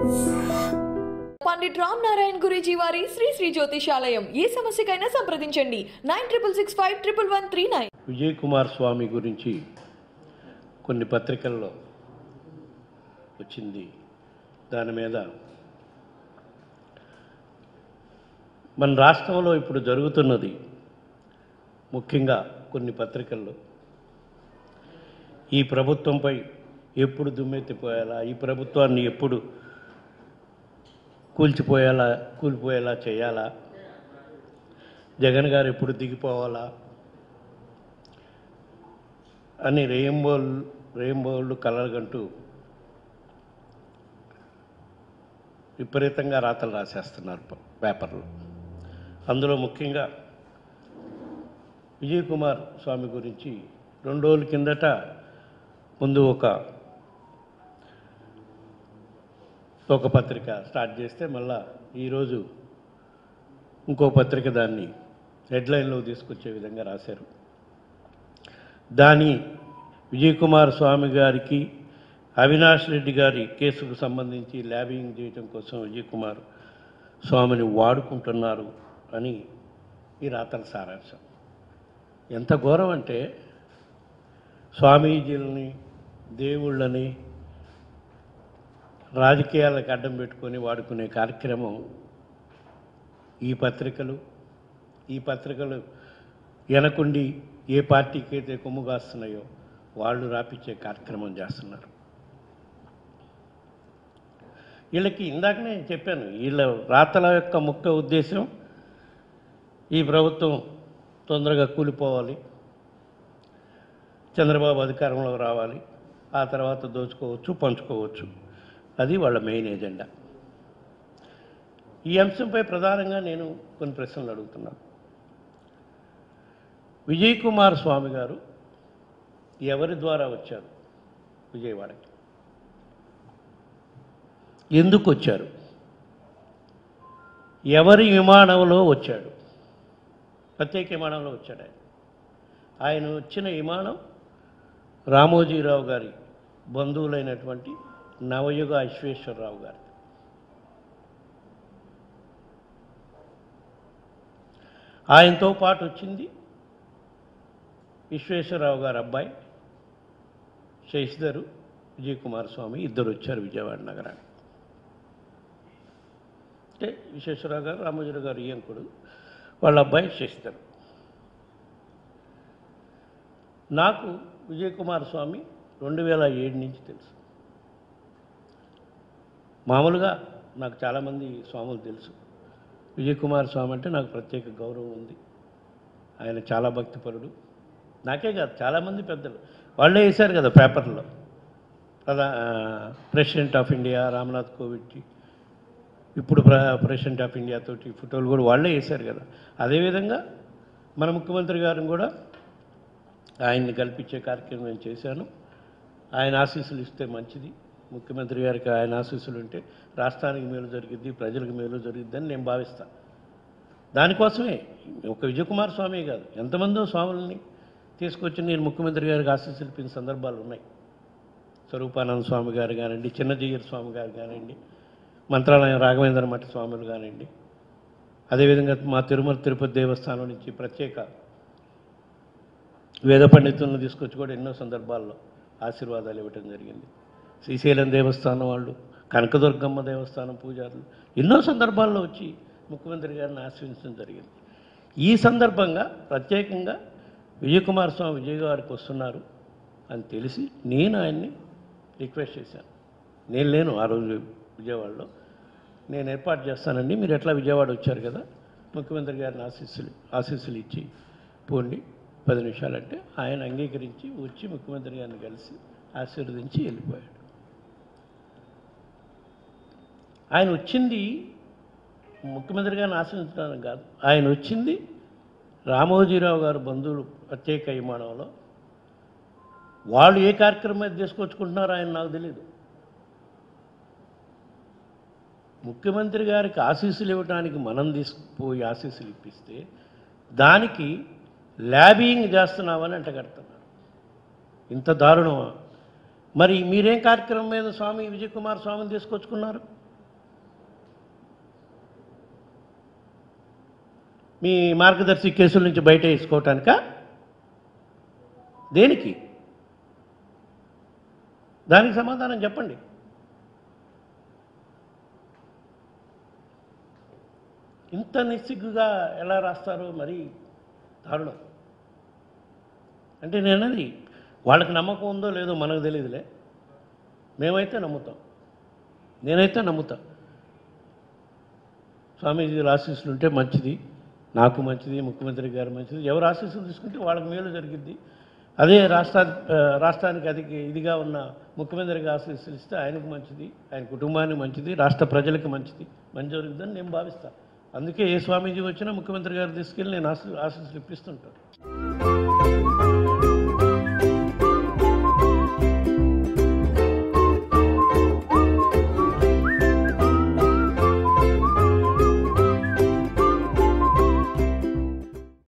పండిట్ రామ్ నారాయణ్ గురూజీ వారి శ్రీ శ్రీ జ్యోతిషాలయం ఏ సమస్యకైనా సంప్రదించండి nine triple six five triple one three nine Vijay Kumar Swamy గురించి కొన్ని పత్రికల్లో వచ్చింది దాని మీద మన రాష్ట్రంలో ఇప్పుడు జరుగుతున్నది ముఖ్యంగా కొన్ని పత్రికల్లో ఈ ప్రభుత్వంపై ఎప్పుడు దుమ్మెత్తిపోయేలా ఈ ప్రభుత్వాన్ని ఎప్పుడు కూల్చిపోయేలా కూలిపోయేలా చేయాలా జగన్ గారు ఎప్పుడు దిగిపోవాలా అని రెయింబోల్ రెయింబోళ్ళు కలగంటూ విపరీతంగా రాతలు రాసేస్తున్నారు ప- పేపర్లో అందులో ముఖ్యంగా విజయ్ కుమార్ స్వామి గురించి రెండు రోజుల కిందట ముందు ఒక ఒక పత్రిక స్టార్ట్ చేస్తే మళ్ళా ఈరోజు ఇంకో పత్రిక దాన్ని హెడ్లైన్లో తీసుకొచ్చే విధంగా రాశారు దాని విజయ్ కుమార్ స్వామి గారికి అవినాష్ రెడ్డి గారి కేసుకు సంబంధించి ల్యాబింగ్ చేయడం కోసం విజయ్ కుమార్ స్వామిని వాడుకుంటున్నారు అని ఈ రాతల సారాంశం ఎంత ఘోరం అంటే స్వామీజీలని దేవుళ్ళని రాజకీయాలకు అడ్డం పెట్టుకొని వాడుకునే కార్యక్రమం ఈ పత్రికలు ఈ పత్రికలు వెనకుండి ఏ పార్టీకి అయితే కొమ్ము కాస్తున్నాయో వాళ్ళు రాపిచ్చే కార్యక్రమం చేస్తున్నారు వీళ్ళకి ఇందాకనే చెప్పాను వీళ్ళ రాతల యొక్క ముఖ్య ఉద్దేశం ఈ ప్రభుత్వం తొందరగా కూలిపోవాలి చంద్రబాబు అధికారంలోకి రావాలి ఆ తర్వాత దోచుకోవచ్చు పంచుకోవచ్చు అది వాళ్ళ మెయిన్ ఎజెండా ఈ అంశంపై ప్రధానంగా నేను కొన్ని ప్రశ్నలు అడుగుతున్నాను విజయ్ కుమార్ స్వామి గారు ఎవరి ద్వారా వచ్చారు విజయవాడకి ఎందుకు వచ్చారు ఎవరి విమానంలో వచ్చాడు ప్రత్యేక విమానంలో వచ్చాడు ఆయన ఆయన వచ్చిన విమానం రామోజీరావు గారి బంధువులైనటువంటి నవయుగ విశ్వేశ్వరరావు గారి ఆయనతో పాటు వచ్చింది విశ్వేశ్వరరావు గారి అబ్బాయి శశిధరు విజయకుమార్ స్వామి ఇద్దరు వచ్చారు విజయవాడ నగరానికి అంటే విశ్వేశ్వరరావు గారు రామోజీరావు గారు ఈయంకుడు వాళ్ళ అబ్బాయి శశిధరు నాకు విజయకుమార్ స్వామి రెండు వేల ఏడు నుంచి తెలుసు మామూలుగా నాకు చాలామంది స్వాములు తెలుసు విజయకుమార్ స్వామి అంటే నాకు ప్రత్యేక గౌరవం ఉంది ఆయన చాలా భక్తిపరుడు నాకే కాదు చాలామంది పెద్దలు వాళ్ళే వేశారు కదా పేపర్లో ప్రధా ప్రెసిడెంట్ ఆఫ్ ఇండియా రామ్నాథ్ కోవిడ్కి ఇప్పుడు ప్ర ప్రెసిడెంట్ ఆఫ్ ఇండియా తోటి ఫోటోలు కూడా వాళ్ళే వేశారు కదా అదేవిధంగా మన ముఖ్యమంత్రి గారిని కూడా ఆయన్ని కల్పించే కార్యక్రమం నేను చేశాను ఆయన ఆశీస్సులు ఇస్తే మంచిది ముఖ్యమంత్రి గారికి ఆయన ఆశీస్సులు ఉంటే రాష్ట్రానికి మేలు జరిగిద్ది ప్రజలకు మేలు జరిగిద్దని నేను భావిస్తాను దానికోసమే ఒక విజయకుమార్ స్వామి కాదు ఎంతమందో స్వాములని తీసుకొచ్చి నేను ముఖ్యమంత్రి గారికి ఆశీస్సులు ఇప్పిన సందర్భాలు ఉన్నాయి స్వరూపానంద స్వామి గారు కానివ్వండి చిన్నజీయర్ స్వామి గారు కానివ్వండి మంత్రాలయం రాఘవేంద్ర మఠ స్వాములు కానివ్వండి అదేవిధంగా మా తిరుమల తిరుపతి దేవస్థానం నుంచి ప్రత్యేక వేద పండితులను తీసుకొచ్చి కూడా ఎన్నో సందర్భాల్లో ఆశీర్వాదాలు ఇవ్వటం జరిగింది శ్రీశైలం దేవస్థానం వాళ్ళు కనకదుర్గమ్మ దేవస్థానం పూజారులు ఎన్నో సందర్భాల్లో వచ్చి ముఖ్యమంత్రి గారిని ఆశ్రయించడం జరిగింది ఈ సందర్భంగా ప్రత్యేకంగా విజయకుమార్ స్వామి విజయ్ గారికి వస్తున్నారు అని తెలిసి నేను ఆయన్ని రిక్వెస్ట్ చేశాను నేను లేను ఆ రోజు విజయవాడలో నేను ఏర్పాటు చేస్తానండి మీరు ఎట్లా విజయవాడ వచ్చారు కదా ముఖ్యమంత్రి గారిని ఆశీస్సులు ఆశీస్సులు ఇచ్చి పోండి పది నిమిషాలంటే ఆయన అంగీకరించి వచ్చి ముఖ్యమంత్రి గారిని కలిసి ఆశీర్వదించి వెళ్ళిపోయాడు ఆయన వచ్చింది ముఖ్యమంత్రి గారిని ఆశీర్వదించడానికి కాదు ఆయన వచ్చింది రామోజీరావు గారు బంధువులు ప్రత్యేక విమానంలో వాళ్ళు ఏ కార్యక్రమం మీద తీసుకొచ్చుకుంటున్నారో ఆయన నాకు తెలియదు ముఖ్యమంత్రి గారికి ఆశీస్సులు ఇవ్వడానికి మనం తీసుకుపోయి ఆశీస్సులు ఇప్పిస్తే దానికి ల్యాబింగ్ చేస్తున్నామని అంటగడుతున్నారు ఇంత దారుణమా మరి మీరేం కార్యక్రమం మీద స్వామి విజయకుమార్ స్వామిని తీసుకొచ్చుకున్నారు మీ మార్గదర్శి కేసుల నుంచి బయట వేసుకోవటానిక దేనికి దానికి సమాధానం చెప్పండి ఇంత నిస్సిగ్గుగా ఎలా రాస్తారో మరి దారుణం అంటే నేనది వాళ్ళకి నమ్మకం ఉందో లేదో మనకు తెలియదులే మేమైతే నమ్ముతాం నేనైతే నమ్ముతా స్వామీజీ ఆశీస్సులు ఉంటే మంచిది నాకు మంచిది ముఖ్యమంత్రి గారు మంచిది ఎవరు ఆశీస్సులు తీసుకుంటే వాళ్ళకి మేలు జరిగిద్ది అదే రాష్ట్రా ఆ, రాష్ట్రానికి అది ఇదిగా ఉన్న ముఖ్యమంత్రికి ఆశీస్సులు ఇస్తే ఆయనకు మంచిది ఆయన కుటుంబానికి మంచిది రాష్ట్ర ప్రజలకు మంచిది మంచి జరుగుతుందని నేను భావిస్తాను అందుకే ఏ స్వామీజీ వచ్చినా ముఖ్యమంత్రి గారు తీసుకెళ్ళి నేను ఆశీ ఆశీస్సులు ఇప్పిస్తుంటాను